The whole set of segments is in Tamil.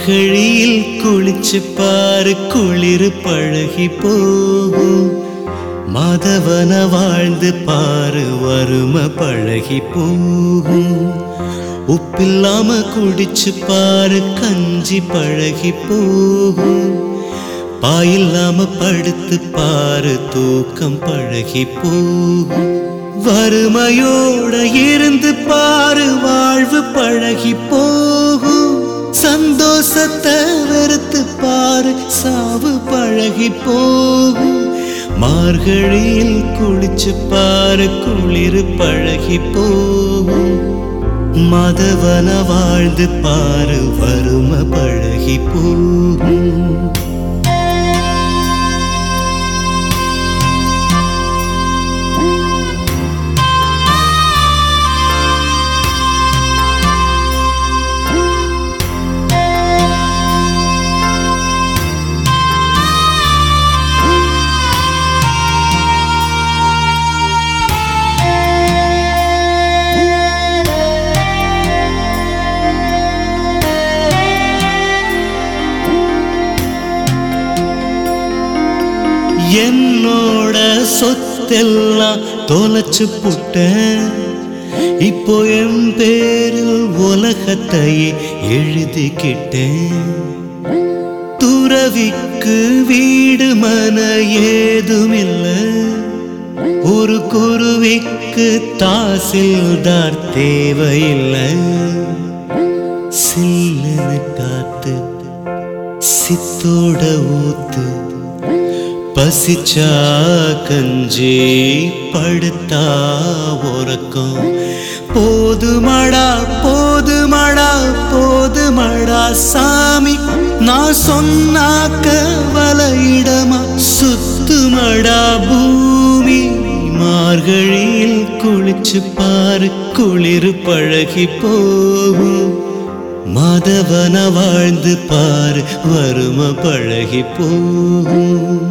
மார்கழியில் குளிச்சு பாரு குளிர் பழகி போகும் மாதவன வாழ்ந்து பாரு வறுமை பழகி போகும் உப்பில்லாம குடிச்சு பாரு கஞ்சி பழகி போகும் பாயில்லாம படுத்து பாரு தூக்கம் பழகி போகும் வறுமையோட இருந்து பாரு வாழ்வு பழகி போகும் சந்தோஷத்தை வெறுத்து பாரு சாவு பழகி போகும் மார்கழியில் குளிச்சு பாரு குளிர் பழகி போகும் மதவன வாழ்ந்து பாரு வறுமை பழகி போகும் என்னோட சொத்தெல்லாம் தொலைச்சு புட்டேன் இப்போ என் பேரில் உலகத்தையே எழுதிக்கிட்டேன் துறவிக்கு வீடு மன ஏதுமில்லை ஒரு குருவிக்கு தாசில்தார் தேவையில்லை சில்லுன்னு காத்து சித்தோட ஊத்து பசிச்சா கஞ்சி படுத்தா உறக்கம் போதுமடா போதுமடா போதுமடா சாமி நான் சொன்னாக்க வலையிடமா சுத்துமடா பூமி மார்கழியில் குளிச்சு பாரு குளிர் பழகி போகும் மாதவன வாழ்ந்து பாரு வறுமை பழகி போகும்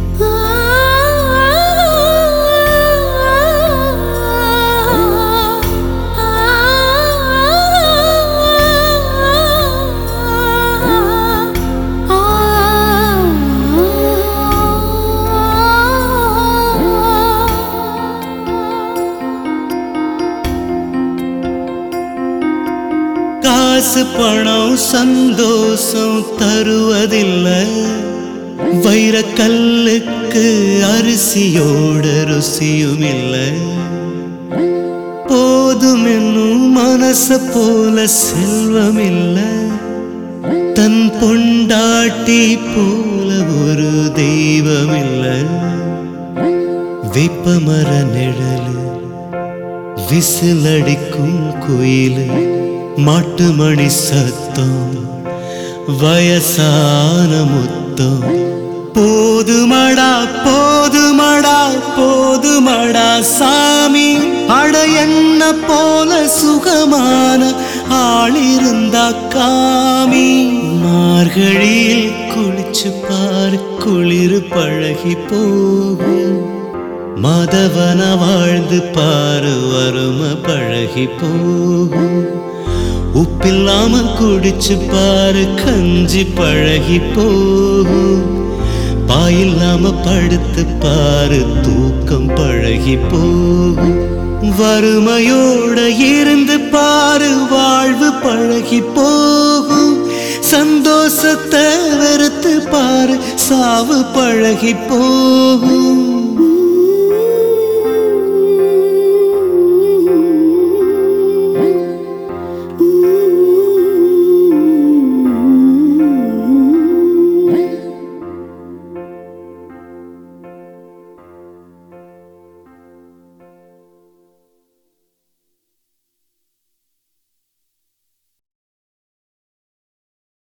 காசு பணம் சந்தோஷம் தருவதில்லை வைரக்கல்லுக்கு அரிசியோட ருசியும் இல்லை போதும் என்னும் மனச போல செல்வம் இல்லை தன் பொண்டாட்டி போல ஒரு தெய்வம் இல்லை வேப்பமர நிழலு விசிலடிக்கும் குயிலு மாட்டு மணி சத்தம் வயசான முத்தம் போதுமடா போதுமடா போதுமடா சாமி அட என்ன போல சுகமான ஆளிருந்தா காமி மார்கழியில் குளிச்சு பாரு குளிர் பழகி போகும் மதவன வாழ்ந்து பாரு வறுமை பழகி போகும் உப்பில்லாம குடிச்சு பாரு கஞ்சி பழகி போகும் பாயில்லாம படுத்து பாரு தூக்கம் பழகி போகும் வறுமையோட இருந்து பாரு வாழ்வு பழகி போகும் சந்தோஷத்தை வெறுத்து பாரு சாவு பழகி போகும்